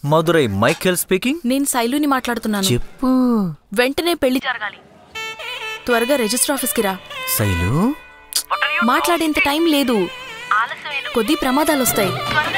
Madurai Michael speaking నేను శైలుని మాట్లాడుతున్నాను చెప్పు వెంటనే పెళ్లి జరగాలి త్వరగా రిజిస్టర్ ఆఫీస్కి రా శైలు మాట్లాడేంత టైం లేదు కొద్ది ప్రమాదాలు వస్తాయి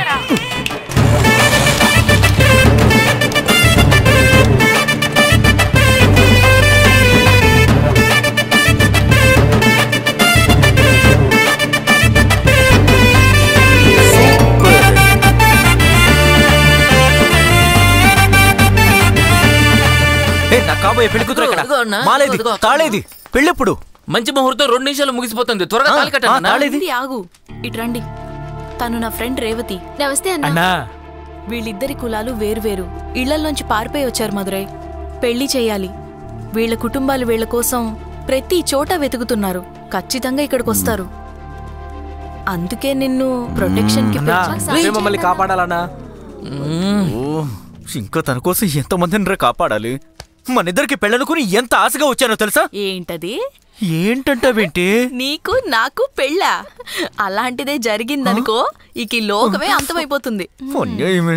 ఏ నా కాబోయే పెళ్లి కూతురు ఇదిగో ఎక్కడ అన్నా, మాలేది ఇదిగో. తాళేది పెళ్ళెప్పుడు మంచి ముహూర్తం రెండు నిమిషాలు ముగిసిపోతుంది త్వరగా ఆ, తాళి కట్టండి ఆ, అన్నా. తాళి- ఇది ఆగు ఇటు రండి తను నా ఫ్రెండ్ రేవతి నమస్తే అన్న అన్నా వీళ్ళిద్దరి కులాలు వేరువేరు ఇళ్లలోంచి పారిపోయి వచ్చారు మధురై పెళ్లి చేయాలి వీళ్ళ కుటుంబాలు వీళ్ళ కోసం ప్రతి చోట వెతుకుతున్నారు ఖచ్చితంగా ఇక్కడికి వస్తారు అందుకే నిన్ను ప్రొటెక్షన్ కి అన్నా పిలిచా. నువ్వే మమ్మల్ని కాపాడాలన్నా మ్మ్. ఓ ఇంకా తన కోసం ఎంతమందిని రా కాపాడాలి మనిద్దరికి పెళ్ళనుకుని ఎంత ఆశగా వచ్చానో తెలుసా ఏంటది ఏంటంటావేంటి నీకు నాకు పెళ్ళా అలాంటిదే జరిగిందనుకో ఇక ఈ లోకమే అంతమైపోతుంది అన్యాయమే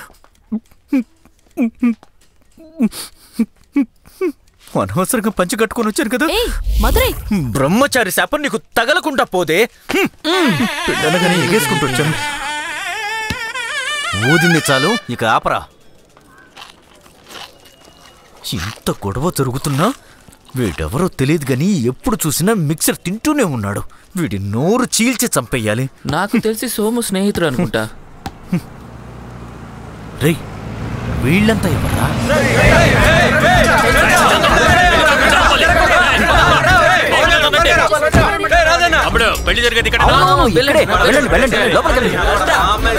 అనవసరంగా పంచి కట్టుకొని వచ్చాను కదా ఏయ్ మధురై బ్రహ్మచారి శాపం నీకు తగలకుండా పోదే హ్మ్. పెళ్ళనగానే ఎగేసుకుంటూ వచ్చాను ఊదింది చాలు ఇక ఆపరా ఇంత గొడవ జరుగుతున్నా వీడెవరో తెలియదు గాని ఎప్పుడు చూసినా మిక్సర్ తింటూనే ఉన్నాడు వీడి నోరు చీల్చి చంపేయాలి నాకు తెలిసి సోము స్నేహితుడు అనుకుంటా రేయ్ వీళ్ళంతా ఎవరా అప్పుడు పెళ్లి జరిగేది ఇక్కడ అవునవును, ఇక్కడే. వెళ్ళండి వెళ్ళండి లోపలికి వెళ్ళండి.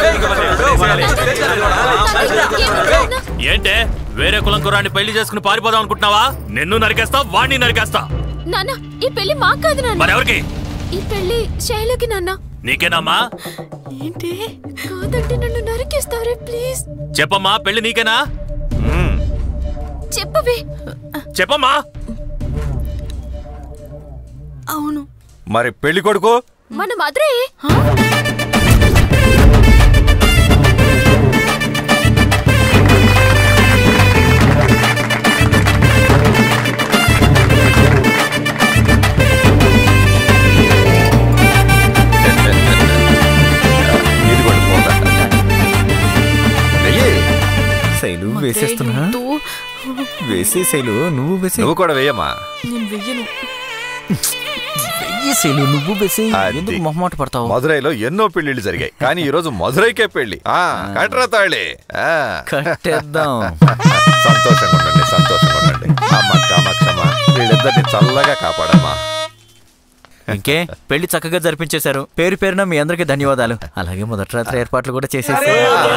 ఏంటే వేరే కులం కురాన్ని పెళ్లి చేసుకుని పారిపోదాం అనుకుంటున్నావా నిన్ను నరికేస్తా వాణ్ణి నరికేస్తా నాన్న ఈ పెళ్లి మాకు కాదు నాన్న మరి ఎవరికి ఈ పెళ్లి శైలుకి నాన్న నీకేనమ్మా ఏంటి కాదంటే నన్ను నరికేస్తారే ప్లీజ్ చెప్పమ్మా పెళ్లి నీకేనా మ్మ్. చెప్పవే చెప్పమ్మా అవును మరి పెళ్లి కొడుకు మన మధురే ఇది కూడా పోతా. వెయ్యి. శైలు మధురై, వేసేస్తున్నా వద్దు. వేసే శైలు నువ్వు వేసే నువ్వు కూడా వెయ్యమ్మా నేను వెయ్యను వెయ్యి శైలు నువ్వు వేసే అది. ఎందుకు మొహమాట పడతావు మధురైలో ఎన్నో పెళ్లిళ్ళు జరిగాయి కానీ ఈ రోజు మధురైకే పెళ్లి ఆ కట్రా తాళి ఆ. కట్టేద్దాం సంతోషంగా ఉండండి సంతోషంగా ఉండండి అమ్మ కామాక్షమ్మ వీళ్ళిద్దరిని చల్లగా కాపాడమ్మా ఇంకే పెళ్లి చక్కగా జరిపించేశారు పేరు పేరున మీ అందరికీ ధన్యవాదాలు అలాగే మొదటి రాత్రి ఏర్పాట్లు కూడా చేసేసారు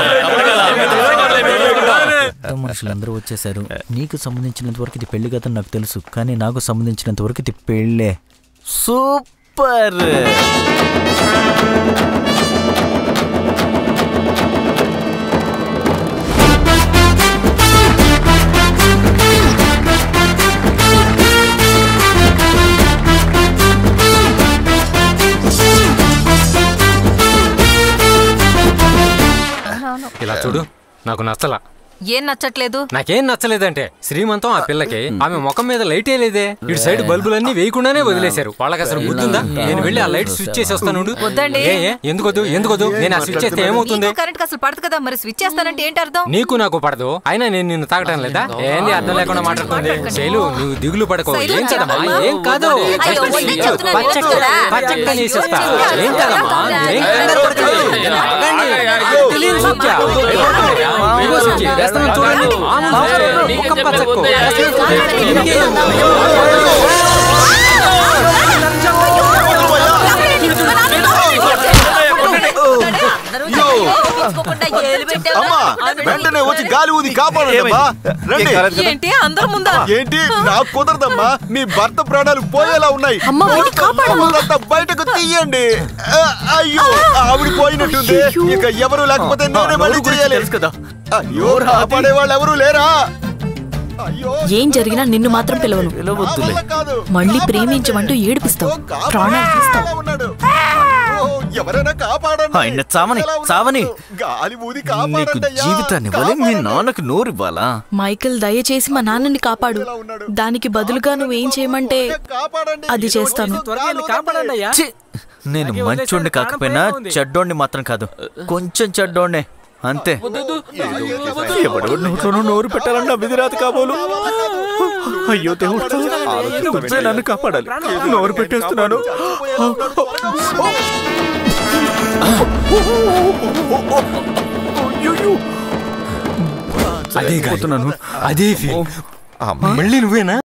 పెద్ద మనుషులందరూ వచ్చేసారు నీకు సంబంధించినంత వరకు ఇది పెళ్లి కదా నాకు తెలుసు కానీ నాకు సంబంధించినంత వరకు ఇది పెళ్ళే సూపర్ ఇలా చూడు నాకు నచ్చలా ఏం నచ్చట్లేదు నాకేం నచ్చలేదంటే శ్రీమంతం ఆ పిల్లకి ఆమె ముఖం మీద లైటే లేదే ఇటు సైడ్ బల్బులన్నీ వేయకుండానే వదిలేశారు వాళ్ళకి అసలు బుద్ధుందా నేను వెళ్ళి ఆ లైట్ స్విచ్ చేసి వస్తాను ఉండు. వద్దండి. ఏ ఏ? ఎందుకొద్దు ఎందుకొద్దు నేను ఆ స్విచ్ చేస్తే ఏమవుతుంది నీకు కరెంట్ అసలు పడదు కదా మరి స్విచ్ చేస్తానంటే ఏంటి అర్థం నీకు నాకు పడదు అయినా నేను నిన్ను తాగటం లేదా ఏంది అర్థం లేకుండా మాట్లాడుతుంది శైలు నువ్వు దిగులు పడకో శైలు, ఏం కదమ్మా చెప్పమ్మా. ఏం కాదు అయ్యో, వద్దని చెప్తున్నాను, పచ్చక్క వద్దురా. పచ్చక్క వేసేస్తా చిన్న ఏం కదమ్మా ఏం కంగారు పడకండి. ఆగండి. తెలియని స్విచ్ ఆ? ఇదిగో స్విచ్ వేస్తాను చూడండి మామూలు స్విచ్. ముఖం పచ్చక్కు అమ్మా వెంటనే వచ్చి గాలి ఊది కాపాడండి అమ్మా రండి ఏంటి అందరు ముందా ఏంటి నాకు కుదరదమ్మా మీ భర్త ప్రాణాలు పోయేలా ఉన్నాయి అమ్మా, వీడిని కాపాడమ్మా. ఊరంతా బయటకు తీయండి ఆ, అయ్యో ఆవిడ పోయినట్టుంది ఇక ఎవరు లేకపోతే నేనే మళ్ళీ చేయాలి తెలుసు కదా అయ్యో కాపాడే వాళ్ళు ఎవరు లేరా అయ్యో ఏం జరిగినా నిన్ను మాత్రం పిలవను పిలవద్దులే వల్ల కాదు మళ్ళీ ప్రేమించమంటూ ఏడిపిస్తావు ప్రాణాలు తీస్తావు ఉన్నాడు ఓ, ఎవరైనా కాపాడండి ఆయన చావని, ఎలా ఉన్నారు? చావని. గాలి ఊది నీకు కాపాడండి అయ్యా. జీవితాన్ని ఇవ్వాలి మీ కాపాడండి. నాన్నకు నోరివ్వాలా మైకేల్ దయచేసి మా నాన్నని కాపాడు దానికి బదులుగా నువ్వేం చేయమంటే కాపాడండి అది చేస్తాను కాపాడండి అయ్యా ఛీ! నేను మంచోడిని కాకపోయినా చెడ్డోడిని మాత్రం కాదు కొంచెం చెడ్డోడినే అంతే ఎవడెవడు నోట్లోనూ నోరు పెట్టాలన్నా విధిరాత కాబోలు అయ్యో దేవుడు నువ్వే నన్ను కాపాడాలి నోరు పెట్టేస్తున్నాను అదే పోతున్నాను అదే feel. ఆ, మళ్ళీ నువ్వేనా